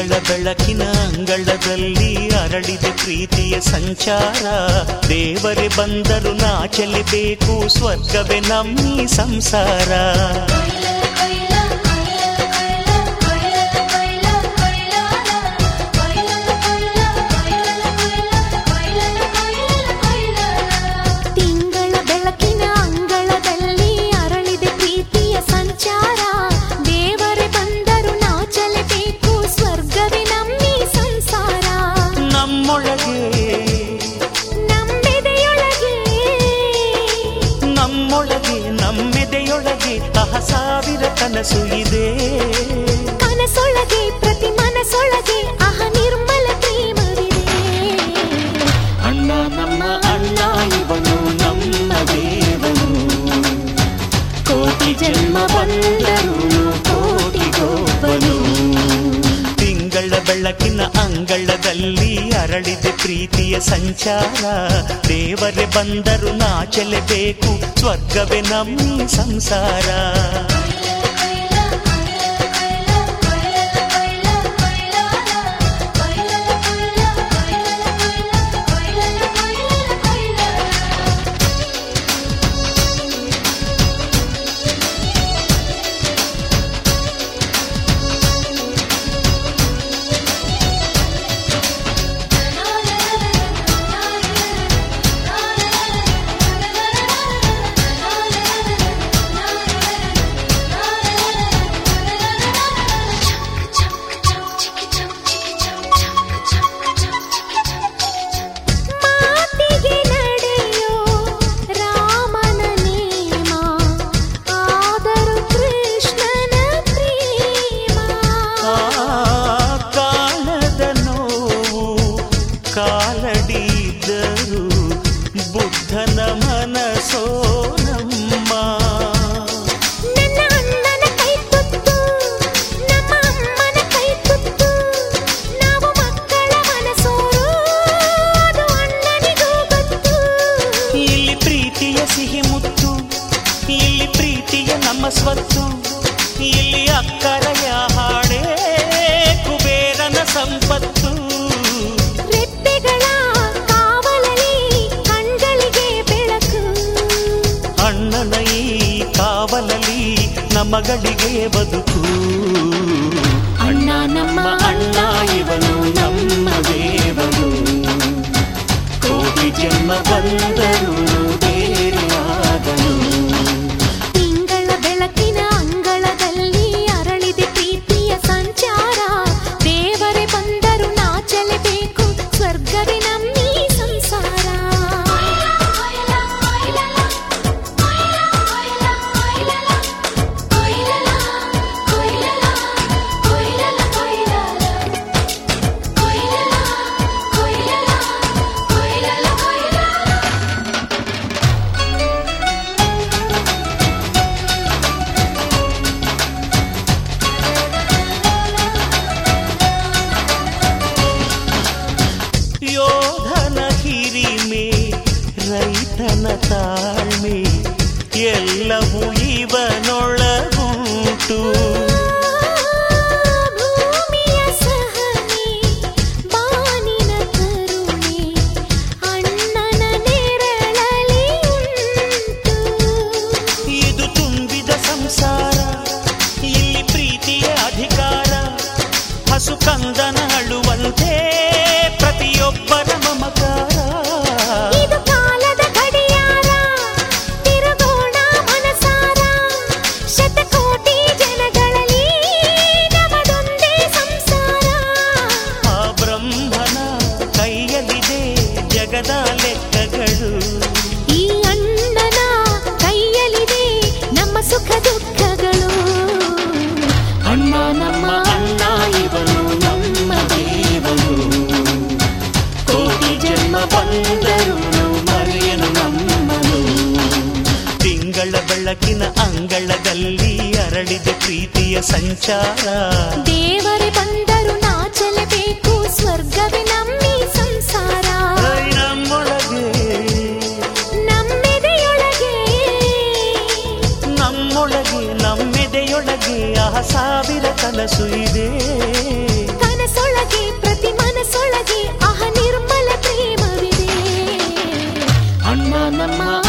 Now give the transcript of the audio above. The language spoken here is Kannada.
ತಿಂಗಳ ಬೆಳಕಿನ ಅಂಗಳದಲ್ಲಿ ಅರಳಿದೆ ಪ್ರೀತಿಯ ಸಂಚಾರ ದೇವರೇ ಬಂದರು ನಾಚಲಿಬೇಕು ಸ್ವರ್ಗವೇ ನಮ್ಮಿ ಸಂಸಾರ ತಿಂಗಳ ಬೆಳಕಿನ ಅಂಗಳದಲ್ಲಿ ಅರಳಿದೆ ಪ್ರೀತಿಯ ಸಂಚಾರ ದೇವರೇ ಬಂದರು ನಾಚಲೇಬೇಕು ಸ್ವರ್ಗವೇ ನಮ್ಮಿ ಸಂಸಾರ ನಮ್ಮೊಳಗೆ ನಮ್ಮೆದೆಯೊಳಗೆ ನಮ್ಮೊಳಗೆ ನಮ್ಮೆದೆಯೊಳಗೆ ಅಹ ಸಾವಿರ ಕನಸು ಇದೆ ಕನಸೊಳಗೆ ಪ್ರತಿ ಮನಸೊಳಗೆ ಅಹ ನಿರ್ಮಲ ಪ್ರೇಮವಿದೆ ಅಣ್ಣ ನಮ್ಮ ಅಣ್ಣ ಇವನು ನಮ್ಮ ದೇವನು ಕೋಟಿ ಜನ್ಮ ಬಂದರು ಕೋಟಿಗೊಬ್ಬನು ತಿಂಗಳ ಬೆಳಕಿನ ಅಂಗಳದಲ್ಲಿ ಅರಳಿದೆ ಪ್ರೀತಿಯ ಸಂಚಾರ ದೇವರೇ ಬಂದರು ನಾಚಲೇಬೇಕು ಸ್ವರ್ಗವೇ ನಮ್ಮಿ ಸಂಸಾರ ಮಾತಿಗೆ ನಡೆಯೋ ರಾಮನ ನೇಮ ಆದರೂ ಕೃಷ್ಣನ ಪ್ರೇಮ ಆ ಕಾಣದ ನೋವು ಕಾಲಡಿದ್ದರು ಬುದ್ಧನ ಮನಸೋ ನಮ್ಮ ನನ್ನ ಅಣ್ಣನ ಕೈ ತುತ್ತು ನಮ್ಮ ಅಮ್ಮನ ಕೈ ತುತ್ತು ನಾವು ಮಕ್ಕಳ ಮನಸೋರು ಅದು ಅಣ್ಣನಿಗೂ ಗೊತ್ತು ಇಲ್ಲಿ ಪ್ರೀತಿಯ ಸಿಹಿ ಮುತ್ತು ಇಲ್ಲಿ ಪ್ರೀತಿಯ ನಮ್ಮ ಸ್ವತ್ತು ಇಲ್ಲಿ ಅಕ್ಕರೆಯ ಹಾಡೇ ಕುಬೇರನ ಸಂಪತ್ತು ರೆಪ್ಪೆಗಳ ಕಾವಲಲ್ಲಿ ಕಣ್ಗಳಿಗೆ ಬೆಳಕು ಅಣ್ಣನ ಈ ಕಾವಲಲ್ಲಿ ನಮಗಳಿಗೆ ಬದುಕು ಅಣ್ಣ ನಮ್ಮ ಅಣ್ಣ ಇವನು ನಮ್ಮ ದೇವನು ಕೋಟಿ ಜನ್ಮ ಬಂದರು ಬೇರೆಯಾದನು ತಿಂಗಳ ಬೆಳಕಿನ ಅಂಗಳದಲ್ಲಿ ಅರಳಿದೆ ಪ್ರೀತಿಯ ಸಂಚಾರ ದೇವರೇ ಬಂದರು ನಾಚಲೇಬೇಕು ಸ್ವರ್ಗವೇ ನಮ್ಮಿ ಸಂಸಾರ ಯೋಧನ ಹಿರಿಮೆ ರೈತನ ತಾಳ್ಮೆ ಎಲ್ಲವೂ ಇವನೊಳಗುಂಟು ಭೂಮಿಯ ಸಹನೆ ಬಾನಿನ ಕರುಣೆ ಅಣ್ಣನ ನೆರಳಲಿ ಉಂಟು ಇದು ತುಂಬಿದ ಸಂಸಾರ ಇಲ್ಲಿ ಪ್ರೀತಿಯ ಅಧಿಕಾರ ಹಸು ಕಂದನ ಅಳುವಂತೆ ಪ್ರತಿಯೊಬ್ಬರ ಮಮಕಾರ ಇದು ಕಾಲದ ಗಡಿಯಾರ ತಿರುಗೋಣ ಮನಸಾರ ಶತಕೋಟಿ ಜನಗಳಲ್ಲಿ ನಮದೊಂದೇ ಸಂಸಾರ ಆ ಬ್ರಹ್ಮನ ಕೈಯಲ್ಲಿದೆ ಜಗದ ಲೆಕ್ಕಗಳು ಈ ಅಣ್ಣನ ಕೈಯಲ್ಲಿದೆ ನಮ್ಮ ಸುಖ ದುಃಖಗಳು ಅಣ್ಣ ನಮ್ಮ ಅಣ್ಣ ಇವನು ನಮ್ಮ ದೇವನು ಕೋಟಿ ಜನ್ಮ ಬಂದರು ಮರೆಯನು ನಮ್ಮನು ತಿಂಗಳ ಬೆಳಕಿನ ಅಂಗಳದಲ್ಲಿ ಅರಳಿದೆ ಪ್ರೀತಿಯ ಸಂಚಾರ ದೇವರೇ ಬಂದರು ನಾಚಲೇಬೇಕು ಸ್ವರ್ಗವೇ ನಮ್ಮಿ ಸಂಸಾರ ಐ ನಮ್ಮೊಳಗೆ ನಮ್ಮೆದೆಯೊಳಗೆ ನಮ್ಮೊಳಗೆ ನಮ್ಮೆದೆಯೊಳಗೆ ಆ ಸಾವಿರ ಕನಸು ಇದೆ ಕನಸೊಳಗೆ ನಮ್ಮ